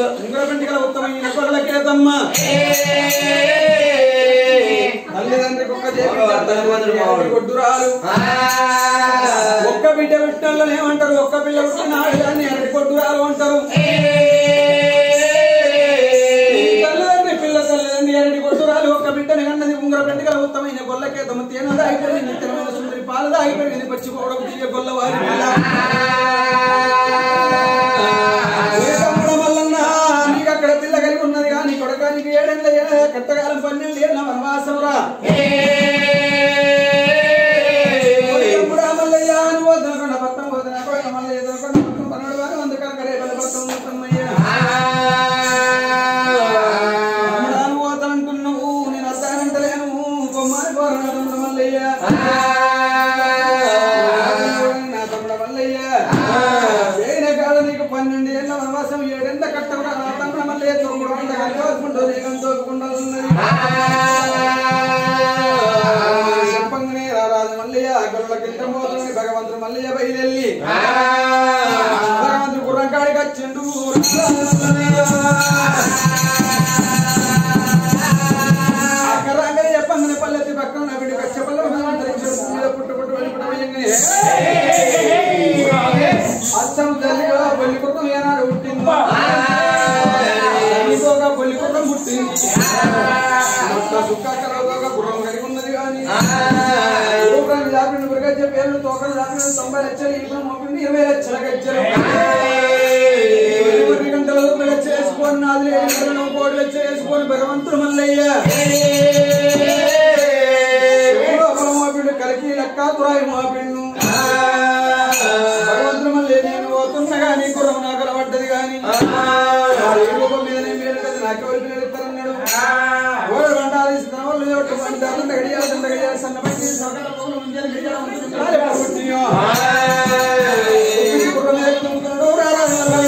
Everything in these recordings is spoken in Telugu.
ఉంగర పెంటికల ఉత్తమైన కొడలకేతమ్మ తల్లిదండ్రికి ఒక్క చేపి కొట్టురాలు ఒక్క బిడ్డ పుట్టిన ఏమంటారు ఒక్క పిల్ల పుట్టినాడు దాన్ని ఎరటి కొట్టురాలు అంటారు తల్లిదండ్రి పిల్ల తల్లిదండ్రి ఎరటి కొట్టురాలు ఒక్క బిడ్డని కన్నది ఉంగర పెంటికల ఉత్తమైన గొల్లకేతమ్మ తేనె అయిపోయింది తినమైన సుందరి పాలద అయిపోయింది పచ్చిపోవడం తీయ గొల్లవారి పిల్ల ఏ తమ్ముడ మల్లన్న, నీకు అక్కడ పిల్ల కలిగి ఉన్నది కానీ కొడకానికి ఏడేళ్ళ కట్టకాలం పన్నెండు ఏళ్ళ వనవాసంరా ఓ తమ్ముడా మల్లయ్య, నువ్వు వదలకుండా పట్టం వదల, కొడక మల్లయ్య వదలకుండా పట్టం పన్నెండు వారు వంద కనుక రేపటి పట్టం వద్దమ్మయ్య. తమ్ముడా, నువ్వు వదలంటున్నావు, నేను వద్దానంటలేను, బొమ్మని కోరనాడు మల్లయ్య. నా తమ్ముడ మల్లయ్య చేయన కాడ నీకు పన్నెండు ఏళ్ళ వనవాసం ఏడెంత కట్టకుండా నా తమ్ముడ మల్లయ్య తొమ్మిది వంద కలిసి నీకం తోకుండా ఉన్నది చెప్పంగానే రారాజు మల్లయ్య గొల్ల కింద మోదని భగవంతుడు మల్లయ్య బయలెల్లి భగవంతుడు గుర్రం కాడికి వచ్చిండు అక్కరాగానే చెప్పంగానే పల్లెత్తి పక్కన నా బిడ్డ కచ్చపల్ల మీద పుట్టు పుట్టు వెళ్ళిపోవడం అచ్చం తల్లిగా బొల్లి కుటుంబం ఏనాడు పుట్టిందో తల్లితోగా బొల్లి కుటుంబం పుట్టింది మొత్త సుక్కరగా గుర్రం కలిగి ఉన్నది కానీ ఊపిరి జాపిన మృగజ్జ పేర్లు తోకలు జాపిన తొంభై లక్షలు ఇప్పుడు మోపింది ఇరవై లక్షల గజ్జలు ఇరవై గంటల రూపాయలు చేసుకొని నాలుగు గంటలు కోటి లక్ష చేసుకొని భగవంతుడు మల్లయ్య మోపిండు కలికి లెక్క తురాయి మోపిండు భగవంతుడు మళ్ళీ నేను పోతున్నా కానీ గుర్రం నాకు అలవడ్డది కానీ రూపం మీదనే మీరు కదా నాకు ఎవరు పేరు ఇస్తారన్నాడు ఓడు బండాలు ఇస్తున్న వాళ్ళు ఎవరు బండాలు గడియాలు దండ గడియాలు సన్న పట్టి సొగల పోగులు ముంజలు గడియాలు ఉంటుంది కాలే పడుకుంటున్నాయో గుర్రం మీద దుమ్ముతున్నాడు రారా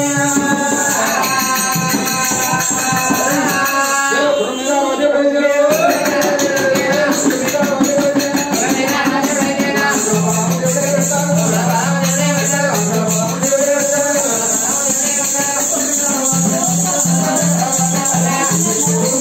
గుర్రం మీద రోజే ప్రజలు ఆ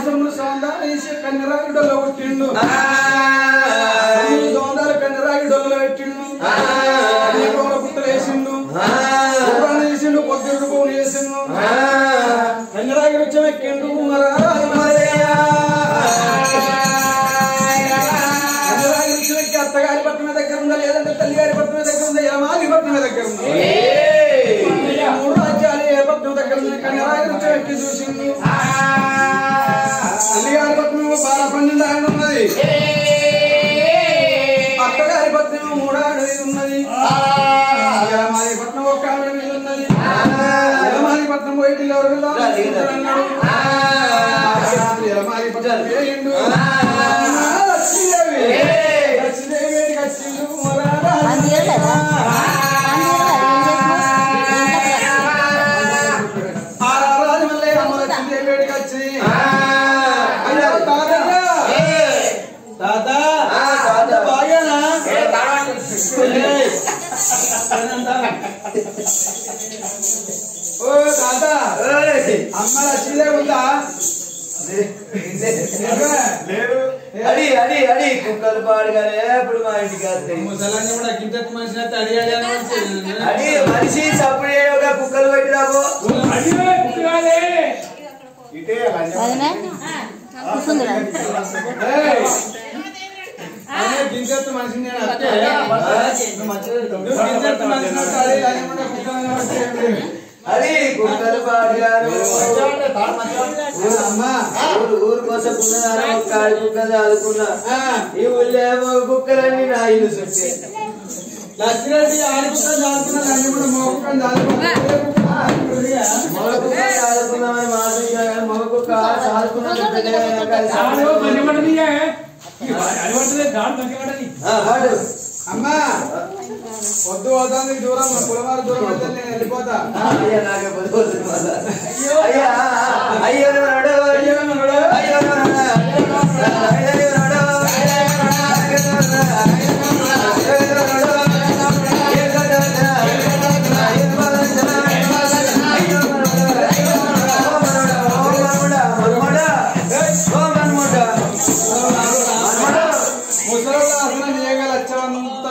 సొమ్ము సౌందాలు వేసి కన్నెరాగి డొల్ల కొట్టిండు సొమ్ము సౌందాలు కన్నెరాగి డొల్ల పెట్టిండు అన్ని పూల పుట్టలు వేసిండు పువ్వులు వేసిండు పొద్దుడు పువ్వులు వేసిండు కన్నెరాగి రుచం ఎక్కిండు మరారాజు మరయ్య. కన్నెరాగి రుచం ఎక్కి అత్తగారి పట్టణ దగ్గర ఉందా లేదంటే తల్లిగారి పట్టణ దగ్గర ఉందా యమాది పట్టణ దగ్గర ఉందా ఈ మూడు రాజ్యాలు ఏ పట్టణం దగ్గర ఉంది కన్నెరాగి రుచం ఎక్కి చూసిండు తల్లిగారి పట్టణం బాల పన్నెండు ఆయన ఉన్నది అత్తగారి పట్నం మూడాడు ఇది ఉన్నది ఎలమాది పట్నం ఒక్క ఆవిడ మీద ఉన్నది ఎలమాది పట్నం పోయి ఎవరు అన్నాడు ఎలమాది పట్నం వేయండు లక్ష్మీదేవి లక్ష్మీదేవి వేడికి వచ్చిండు మొరాడా. ఆరారాజు మళ్ళీ అమ్మ లక్ష్మీదేవి వేడికి వచ్చి అయ్యో తాతయ్య తాత తాత బాగేనా ఏయ్. ఓ తాత అమ్మ లక్ష్మీదేవి ఉందా అడి అడి అడి కుక్కలు పాడుగానే ఎప్పుడు మా ఇంటికి వస్తాయి ముసలాన్ని కూడా గింతకు మనిషి అయితే అడిగాడు అని వచ్చి. అడి మనిషి చప్పుడు ఒక కుక్కలు పెట్టి రాబో ఏయ్. అదే గింతెత్తు మనిషిని నేను అత్తే. నువ్వు గింతెత్తు మనిషిని అయితే అడిగి అని కూడా కుక్కలని వచ్చి. అది కుక్కలు పాడుగాను అమ్మా ఊరు ఊరు కోసం ఉన్నదారా ఒక ఆడి కుక్కలు ఆడుకున్నా ఆ, ఈ ఊళ్ళేమో కుక్కలన్నీ నా ఇల్లు చుట్టే లక్ష్మీరెడ్డి ఆడుకుంటాను దాడుకున్నా నన్ను కూడా మోపుకొని దాడుకున్నా మగ కుక్క ఆడుకుందామని మాట్లాడినా కానీ మగ కుక్క ఆడుకున్నా వాడు అమ్మా వద్దు పోతాంది దూరం పులవారు దూరం వెళ్తే నేను వెళ్ళిపోతా అయ్యా నాకే పడిపోతుంది మళ్ళా. అయ్యా అయ్యో నడు అయ్యో నడు అయ్యో నడు అయ్యో నడు ముసలోళ్ళ అసలు నీయగా లచ్చవంత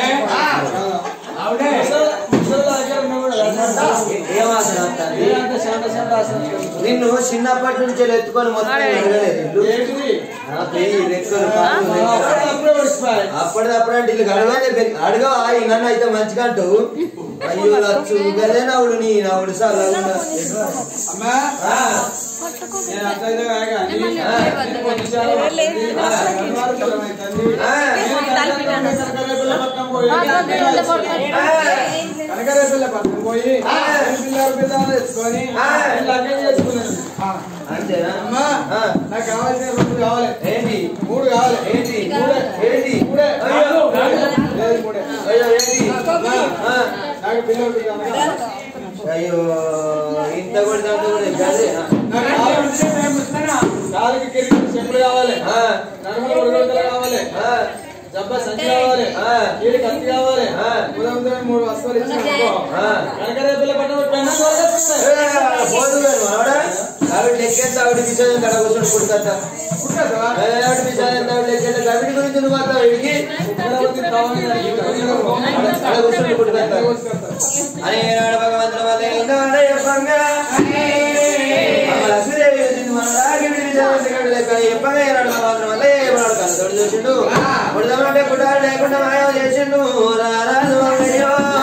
ముసలోళ్ళ దగ్గర ఉన్న కూడా ఏంటంటే శాంత శాంత ఆసనం నిన్ను చిన్నప్పటి నుంచి ఎత్తుకొని మొత్తం అడగలేదు ఇల్లు. ఏంటిది ఆ పెయ్యి రెక్కలు, కాళ్ళు, రెక్కలు. అప్పుడే పడిచిపోయాయి అప్పటిదప్పుడు అంటే ఇల్లు గడవనే అడగ నన్ను అయితే మంచిగా అంటూ అయ్యో లచ్చు గదే నవ్వుడు నీ నవ్వుడు సార్ అమ్మా నేను అంతైతే కాగా నీ- నేను పొద్దుచాల పడుతుంది. గంగవారు దూరం అవుతుంది. నేను కనకరేపల్ల పట్నం పోయి కనకరేపల్ల పట్నం పోయి నేను పిల్లలు పిల్లలు తెచ్చుకొని నేను లగ్గం చేసుకున్నాను అంతేనా అమ్మా ఆ. నాకు కావాల్సిన రెండు కావాలి ఏంటి మూడు కావాలి ఏంటి మూడే ఏంటి మూడే అయ్యో లేదు మూడే అయ్యో ఏంటి ఆ. నాకు పిల్లలు పిల్లలు కావాలి. అయ్యో ఇంత కొడితే అంత కూడా గదే నాకు కావాలి. కాలుకి కిరీటం చెప్పులు కావాలి ఆ. నడుములు ఉడగొడతలు కావాలి ఆ. జబ్బ సంచి కావాలి ఆ. వీడి కత్తి కావాలి ఆ. ఉదయం ఉదయం మూడు వస్తువులు ఇచ్చిన ఆ. కనకరేపల్ల పట్నం పెన్నా ఏ, పోదు కానీ మనోడా. ఆవిడ లెక్కేస్తే ఆవిడ విషయం కడ కూర్చొని పుడతా ఆవిడ విషయం ఆవిడ లెక్కేస్తే ఆవిడ గురించి నువ్వు మాత్రం వీడికి కడ కూర్చొని పుడతా అని ఏనాడు భగవంతుల వల్ల ఏంటంటే చెప్పంగా అమ్మ లక్ష్మీదేవి వచ్చింది మన రాగి విడిచాడు లెక్క చెప్పగా ఏనాడు భగవంతుల వల్ల ఏమన్నాడు కళ్ళతోడు చూసిండు పుడదామంటే పుట్టాడు లేకుండా మాయం చేసిండు రారాజు అమ్మయ్యో